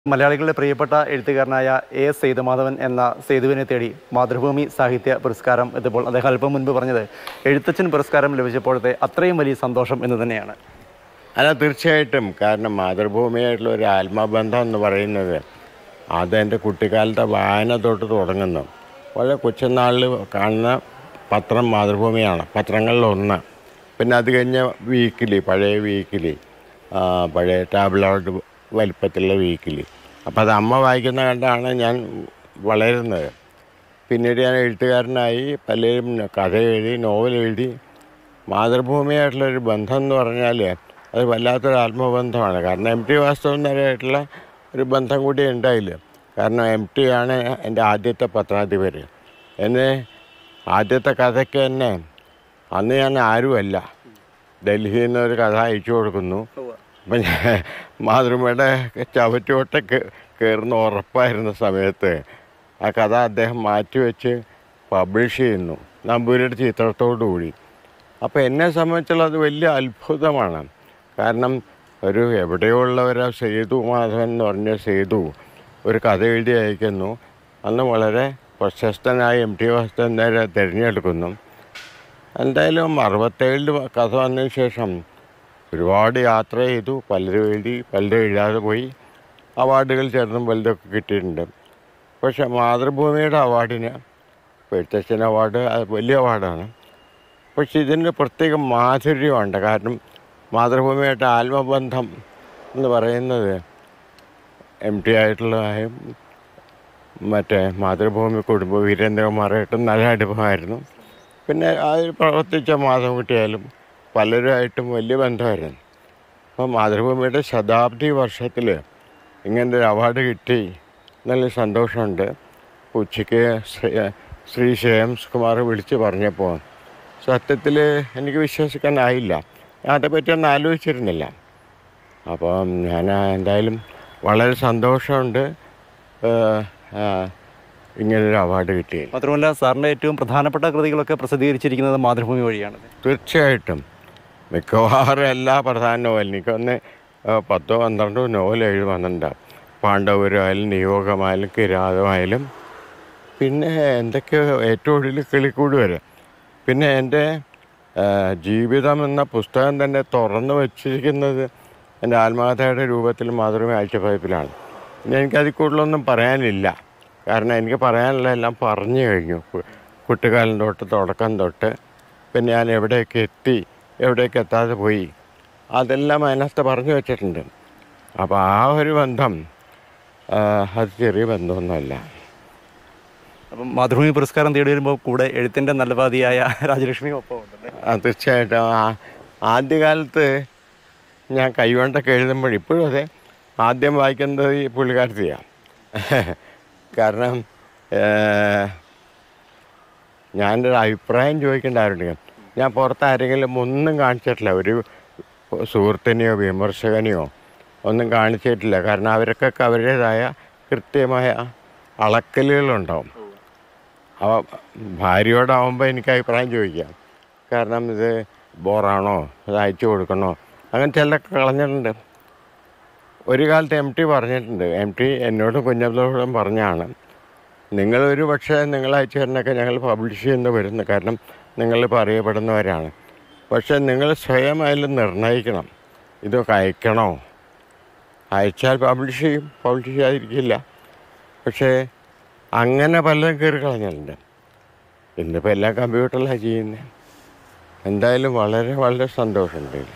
മലയാളികളുടെ പ്രിയപ്പെട്ട എഴുത്തുകാരനായ എ എസ് സേതുമാധവൻ എന്ന സേതുവിനെ തേടി മാതൃഭൂമി സാഹിത്യ പുരസ്കാരം എത്തിയപ്പോൾ അദ്ദേഹം അല്പം മുൻപ് പറഞ്ഞത് എഴുത്തച്ഛൻ പുരസ്കാരം ലഭിച്ചപ്പോഴത്തെ അത്രയും വലിയ സന്തോഷം എന്ന് തന്നെയാണ് അല്ല തീർച്ചയായിട്ടും കാരണം മാതൃഭൂമിയായിട്ടുള്ള ഒരു ആത്മബന്ധം എന്ന് പറയുന്നത് അതെൻ്റെ കുട്ടിക്കാലത്തെ വായന തൊട്ട് തുടങ്ങുന്നു വളരെ കൊച്ചുനാളിൽ കാണുന്ന പത്രം മാതൃഭൂമിയാണ് പത്രങ്ങളിലൊന്ന് പിന്നെ അത് കഴിഞ്ഞ് വീക്കിലി പഴയ വീക്കിലി ആ, പഴയ ടാബ്ലോയിഡ് വലിപ്പത്തിലുള്ള വീക്കിലി അപ്പോൾ അത് അമ്മ വായിക്കുന്ന കണ്ടാണ് ഞാൻ വളരുന്നത് പിന്നീട് ഞാൻ എഴുത്തുകാരനായി പലരും കഥ എഴുതി നോവൽ എഴുതി മാതൃഭൂമിയായിട്ടുള്ളൊരു ബന്ധം എന്ന് പറഞ്ഞാൽ അത് വല്ലാത്തൊരു ആത്മബന്ധമാണ് കാരണം എം ടി വാസ്തവനായിട്ടുള്ള ഒരു ബന്ധം കൂടി ഉണ്ടായില്ല കാരണം എം ടി ആണ് എൻ്റെ ആദ്യത്തെ പത്രാധിപർ എന്നെ ആദ്യത്തെ കഥയ്ക്ക് തന്നെ അന്ന് ഞാൻ ആരുമല്ല ഡൽഹിയിൽ നിന്ന് ഒരു കഥ അയച്ചു കൊടുക്കുന്നു അപ്പം ഞാൻ മാതൃഭൂമിയുടെ ചവറ്റോട്ട കയറുന്ന ഉറപ്പായിരുന്ന സമയത്ത് ആ കഥ അദ്ദേഹം മാറ്റിവെച്ച് പബ്ലിഷ് ചെയ്യുന്നു നമ്പൂരിയുടെ ചിത്രത്തോടു കൂടി അപ്പോൾ എന്നെ സംബന്ധിച്ചുള്ള അത് വലിയ അത്ഭുതമാണ് കാരണം ഒരു എവിടെയുള്ളവരാ സേതു മാധവൻ എന്ന് പറഞ്ഞ സേതു ഒരു കഥ എഴുതി അയക്കുന്നു അന്ന് വളരെ പ്രശസ്തനായ എം ടി വാസ്തവനെ തിരഞ്ഞെടുക്കുന്നു എന്തായാലും അറുപത്തേഴിൽ കഥ വന്നതിന് ശേഷം ഒരുപാട് യാത്ര ചെയ്തു പലരും എഴുതി പലരും എഴുതാതെ പോയി അവാർഡുകൾ ചെറുതും വലുതൊക്കെ കിട്ടിയിട്ടുണ്ട് പക്ഷെ മാതൃഭൂമിയുടെ അവാർഡിന് ഇപ്പോൾ എഴുത്തച്ഛൻ അവാർഡ് അത് വലിയ അവാർഡാണ് പക്ഷെ ഇതിന് പ്രത്യേക മാധുര്യമുണ്ട് കാരണം മാതൃഭൂമിയായിട്ട് ആത്മബന്ധം എന്ന് പറയുന്നത് എം ടി ആയിട്ടുള്ളതായും മറ്റേ മാതൃഭൂമി കുടുംബ വീരേന്ദ്രകുമാറായിട്ടും നല്ല അടുപ്പമായിരുന്നു പിന്നെ അതിൽ പ്രവർത്തിച്ച മാധവൻകുട്ടിയായാലും പലരുമായിട്ടും വലിയ ബന്ധമായിരുന്നു അപ്പോൾ മാതൃഭൂമിയുടെ ശതാബ്ദി വർഷത്തിൽ ഇങ്ങനത്തെ ഒരു അവാർഡ് കിട്ടി നല്ല സന്തോഷമുണ്ട് ഉച്ചയ്ക്ക് ശ്രീ ശ്രീ ശ്രേയംസ് കുമാർ വിളിച്ച് പറഞ്ഞപ്പോൾ സത്യത്തിൽ എനിക്ക് വിശ്വസിക്കാനായില്ല ഞാൻ അതേപ്പറ്റി ഒന്നും ആലോചിച്ചിരുന്നില്ല അപ്പം ഞാൻ എന്തായാലും വളരെ സന്തോഷമുണ്ട് ഏഹ്, ആ, ഇങ്ങനൊരു അവാർഡ് കിട്ടിയത് മാത്രമല്ല സാറിൻ്റെ ഏറ്റവും പ്രധാനപ്പെട്ട കൃതികളൊക്കെ പ്രസിദ്ധീകരിച്ചിരിക്കുന്നത് മാതൃഭൂമി വഴിയാണ് തീർച്ചയായിട്ടും മിക്കവാറും എല്ലാ പ്രധാന നോവൽ എനിക്കൊന്ന് ഏഹ്, പത്തോ പന്ത്രണ്ടോ നോവൽ എഴുതുന്നുണ്ട് പാണ്ഡവരായാലും നിയോഗമായാലും കിരാതമായാലും പിന്നെ എന്തൊക്കെയോ ഏറ്റവും ഒടുവിൽ കിളിക്കൂട് വരെ പിന്നെ എൻ്റെ ഏഹ്, ജീവിതം എന്ന പുസ്തകം തന്നെ തുറന്നു വച്ചിരിക്കുന്നത് എൻ്റെ ആത്മകഥയുടെ രൂപത്തിൽ മാത്രമേ ആഴ്ചപ്പതിപ്പിലാണ് പിന്നെ എനിക്കതിൽ കൂടുതലൊന്നും പറയാനില്ല കാരണം എനിക്ക് പറയാനുള്ള എല്ലാം പറഞ്ഞു കഴിഞ്ഞു കു- കുട്ടിക്കാലം തൊട്ട് തുടക്കം തൊട്ട് പിന്നെ ഞാൻ എവിടെയൊക്കെ എത്തി എവിടെയൊക്കെ എത്താതെ പോയി അതെല്ലാം അതിനകത്ത് പറഞ്ഞു വെച്ചിട്ടുണ്ട് അപ്പോൾ ആ ഒരു ബന്ധം ആ, അത് ചെറിയ ബന്ധമൊന്നുമല്ല അപ്പം മാതൃഭൂമി പുരസ്കാരം തേടി വരുമ്പോൾ കൂടെ എഴുത്തിൻ്റെ നല്ലവാദിയായ രാജലക്ഷ്മി ഒപ്പം ഉണ്ടല്ലേ ആ, തീർച്ചയായിട്ടും ആ ആദ്യകാലത്ത് ഞാൻ കൈകൊണ്ടൊക്കെ എഴുതുമ്പോൾ ഇപ്പോഴും അതെ ആദ്യം വായിക്കുന്നത് ഈ പുള്ളിക്കാരത്തിയാണ് കാരണം ഏഹ്, ഞാനൊരു അഭിപ്രായം ചോദിക്കേണ്ട ആരുണ്ടെങ്കിൽ ഞാൻ പുറത്ത് ആരെങ്കിലും ഒന്നും കാണിച്ചിട്ടില്ല ഒരു സുഹൃത്തിനെയോ വിമർശകനെയോ ഒന്നും കാണിച്ചിട്ടില്ല കാരണം അവർക്കൊക്കെ അവരുടേതായ കൃത്യമായ അളക്കലുകളുണ്ടാവും അവ ഭാര്യയോടാവുമ്പോൾ എനിക്ക് അഭിപ്രായം ചോദിക്കാം കാരണം ഇത് ബോറാണോ അത് അയച്ചു കൊടുക്കണോ അങ്ങനെ ചിലതൊക്കെ കളഞ്ഞിട്ടുണ്ട് ഒരു കാലത്ത് എം ടി പറഞ്ഞിട്ടുണ്ട് എം ടി എന്നോടും കുഞ്ഞബ്ദോടും പറഞ്ഞാണ് നിങ്ങളൊരു പക്ഷേ നിങ്ങൾ അയച്ചു തരുന്നൊക്കെ ഞങ്ങൾ പബ്ലിഷ് ചെയ്യുന്ന വരുന്നു കാരണം നിങ്ങളിപ്പോൾ അറിയപ്പെടുന്നവരാണ് പക്ഷേ നിങ്ങൾ സ്വയം അതിൽ നിർണ്ണയിക്കണം ഇതൊക്കെ അയക്കണോ അയച്ചാൽ പബ്ലിഷ് ചെയ്യും പബ്ലിഷ് ചെയ്യാതിരിക്കില്ല പക്ഷേ അങ്ങനെ പലതും കയറി കളഞ്ഞിട്ടുണ്ട് ഇന്നിപ്പോൾ എല്ലാം കമ്പ്യൂട്ടറിലാണ് ചെയ്യുന്നത് എന്തായാലും വളരെ വളരെ സന്തോഷമുണ്ട് ഇതിൽ.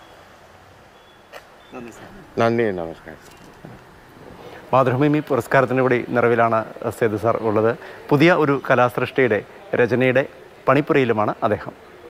നന്ദി നമസ്കാരം മാതൃഭൂമി പുരസ്കാരത്തിൻ്റെ കൂടി നിറവിലാണ് സേതു സാർ ഉള്ളത് പുതിയ ഒരു കലാസൃഷ്ടിയുടെ രചനയുടെ പണിപ്പുരയിലുമാണ് അദ്ദേഹം